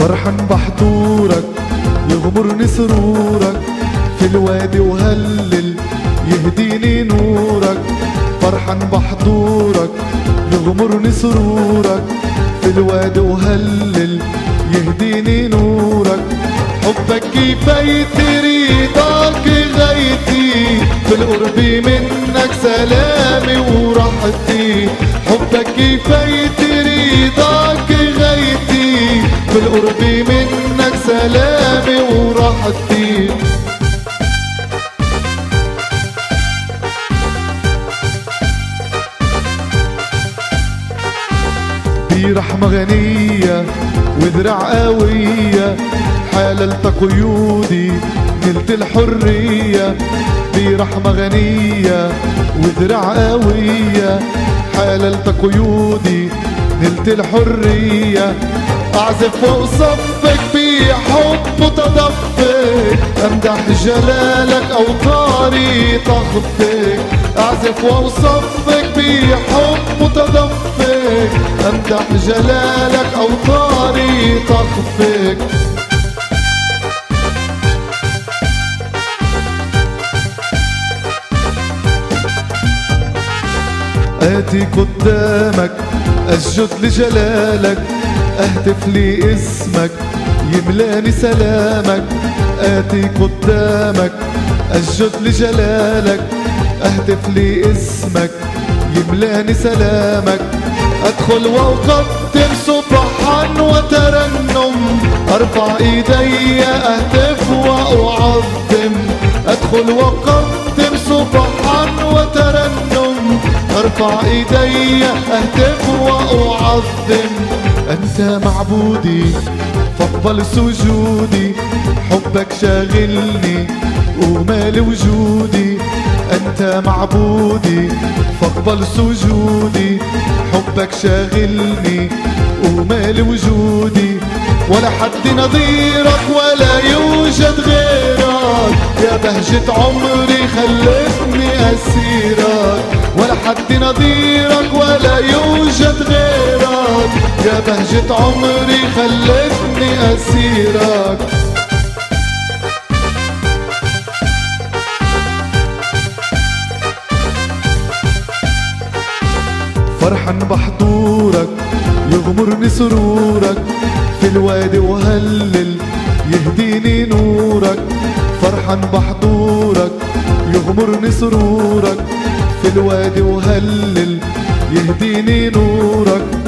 فرحان بحضورك يغمرني سرورك في الوادي وهلل يهديني نورك فرحان بحضورك يغمرني سرورك في الوادي وهلل يهديني نورك حبك كفايتي رضاك غايتي في القرب منك سلامي وراحتي حبك كفايتي رضاك غايتي في القرب منك سلامي وراحتي برحمة غنية وذراع قوية حللت قيودي نلت الحرية برحمة غنية وذراع قوية حللت قيودي نلت الحرية أعزف وأصفك بحب وتدفق أمدح جلالك أوطاري تخفق أعزف وأوصفك بحب وتدفق أمدح جلالك أوطاري تخفق آتي قدامك أسجد لجلالك أهتف لي اسمك يملاني سلامك آتي قدامك أسجد لجلالك أهتف لي اسمك يملاني سلامك أدخل وأقدم سبحا وترنم أرفع إيدي أهتف وأعظم أدخل وأقدم سبحا وترنم أرفع إيدي أهتف وأعظم أنت معبودي فاقبل سجودي حبك شاغلني ومال وجودي أنت معبودي فاقبل سجودي حبك شاغلني ومال وجودي ولا حد نظيرك ولا يوجد غيرك يا بهجة عمري خلتني أسيرك ولا حد نظيرك ولا يوجد غيرك يا بهجة عمري خلتني أسيرك فرحان بحضورك يغمرني سرورك في الوادي وهلل يهديني نورك فرحان بحضورك يغمرني سرورك في الوادي وهلل يهديني نورك